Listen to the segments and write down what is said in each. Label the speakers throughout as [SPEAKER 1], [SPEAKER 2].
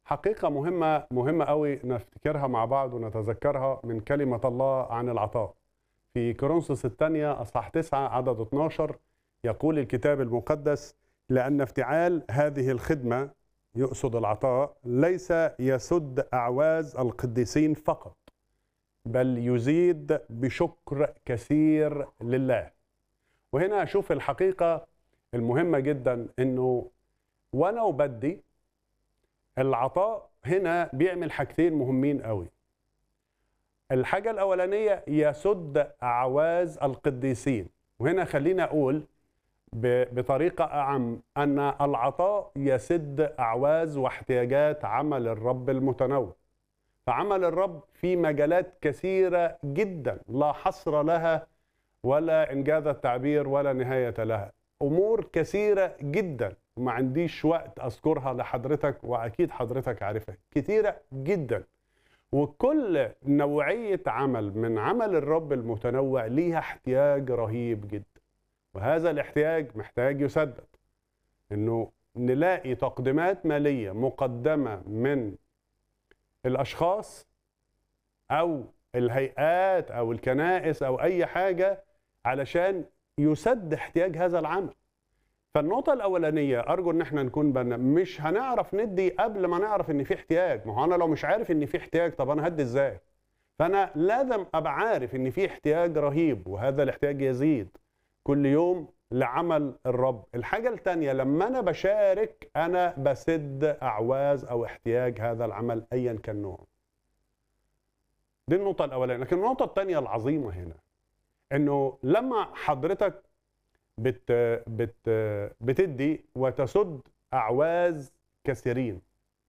[SPEAKER 1] حقيقة مهمة مهمة قوي نفتكرها مع بعض ونتذكرها من كلمة الله عن العطاء. في كورنثوس الثانية أصحاح 9 عدد 12 يقول الكتاب المقدس: لأن افتعال هذه الخدمة يقصد العطاء ليس يسد أعواز القديسين فقط بل يزيد بشكر كثير لله. وهنا أشوف الحقيقة المهمة جدا إنه وأنا وبدي العطاء هنا بيعمل حاجتين مهمين قوي الحاجة الأولانية يسد أعواز القديسين وهنا خلينا أقول ب- بطريقة أعم أن العطاء يسد أعواز واحتياجات عمل الرب المتنوع فعمل الرب في مجالات كثيرة جدا لا حصر لها ولا إنجاز التعبير ولا نهاية لها أمور كثيرة جدا وما عنديش وقت أذكرها لحضرتك وأكيد حضرتك عارفها كثيرة جدا وكل نوعية عمل من عمل الرب المتنوع ليها احتياج رهيب جدا وهذا الاحتياج محتاج يسدد انه نلاقي تقديمات مالية مقدمة من الاشخاص او الهيئات او الكنائس او اي حاجة علشان يسد احتياج هذا العمل فالنقطة الأولانية أرجو إن إحنا نكون بنا مش هنعرف ندي قبل ما نعرف إن في احتياج، ما هو أنا لو مش عارف إن في احتياج طب أنا هدي إزاي؟ فأنا لازم أبقى عارف إن في احتياج رهيب وهذا الاحتياج يزيد كل يوم لعمل الرب. الحاجة التانية لما أنا بشارك أنا بسد أعواز أو احتياج هذا العمل أيا كان نوعه. دي النقطة الأولانية، لكن النقطة التانية العظيمة هنا إنه لما حضرتك بت بت بتدي وتسد اعواز كثيرين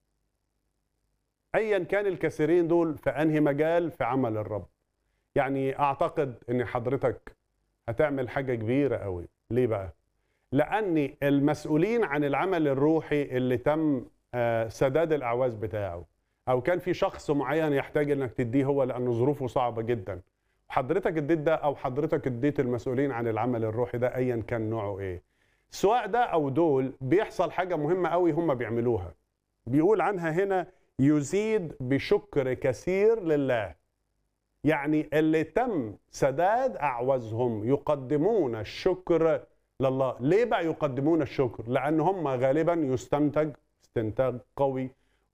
[SPEAKER 1] ايا كان الكثيرين دول في انهي مجال في عمل الرب يعني اعتقد ان حضرتك هتعمل حاجه كبيره قوي ليه بقى لان المسؤولين عن العمل الروحي اللي تم آه، سداد الاعواز بتاعه او كان في شخص معين يحتاج انك تديه هو لان ظروفه صعبه جدا حضرتك اديت ده او حضرتك اديت المسؤولين عن العمل الروحي ده ايا كان نوعه ايه سواء ده او دول بيحصل حاجه مهمه قوي هم بيعملوها بيقول عنها هنا يزيد بشكر كثير لله يعني اللي تم سداد اعوازهم يقدمون الشكر لله ليه بقى يقدمون الشكر لان هم غالبا يستنتج استنتاج قوي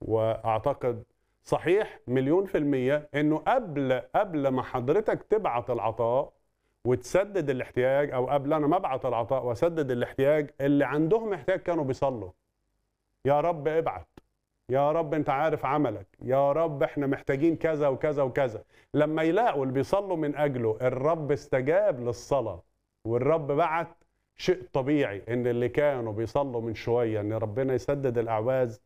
[SPEAKER 1] واعتقد صحيح مليون في المية انه قبل قبل ما حضرتك تبعت العطاء وتسدد الاحتياج او قبل انا ما ابعت العطاء واسدد الاحتياج اللي عندهم احتياج كانوا بيصلوا يا رب ابعت يا رب انت عارف عملك يا رب احنا محتاجين كذا وكذا وكذا لما يلاقوا اللي بيصلوا من اجله الرب استجاب للصلاة والرب بعت شيء طبيعي ان اللي كانوا بيصلوا من شوية ان ربنا يسدد الاعواز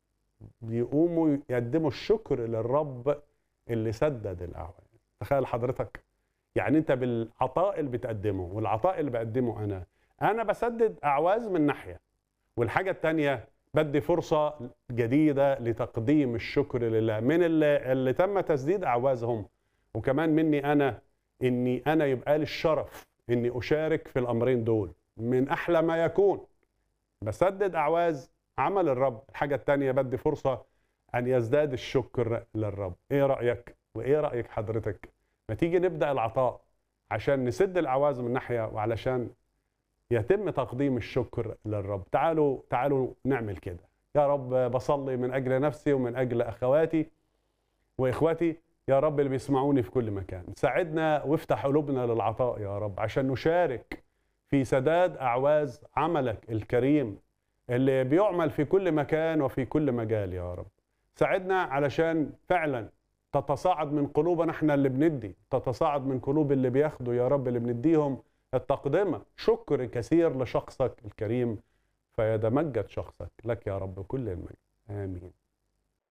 [SPEAKER 1] بيقوموا يقدموا الشكر للرب اللي سدد الاعواز تخيل حضرتك يعني انت بالعطاء اللي بتقدمه والعطاء اللي بقدمه انا انا بسدد اعواز من ناحيه والحاجه الثانيه بدي فرصه جديده لتقديم الشكر لله من اللي, اللي تم تسديد اعوازهم وكمان مني انا اني انا يبقى لي الشرف اني اشارك في الامرين دول من احلى ما يكون بسدد اعواز عمل الرب الحاجة التانية بدي فرصة أن يزداد الشكر للرب إيه رأيك وإيه رأيك حضرتك ما تيجي نبدأ العطاء عشان نسد الأعواز من ناحية وعلشان يتم تقديم الشكر للرب تعالوا تعالوا نعمل كده يا رب بصلي من أجل نفسي ومن أجل أخواتي وإخواتي يا رب اللي بيسمعوني في كل مكان ساعدنا وافتح قلوبنا للعطاء يا رب عشان نشارك في سداد أعواز عملك الكريم اللي بيعمل في كل مكان وفي كل مجال يا رب ساعدنا علشان فعلا تتصاعد من قلوبنا احنا اللي بندي تتصاعد من قلوب اللي بياخدوا يا رب اللي بنديهم التقدمة شكر كثير لشخصك الكريم فيتمجد شخصك لك يا رب كل المجد آمين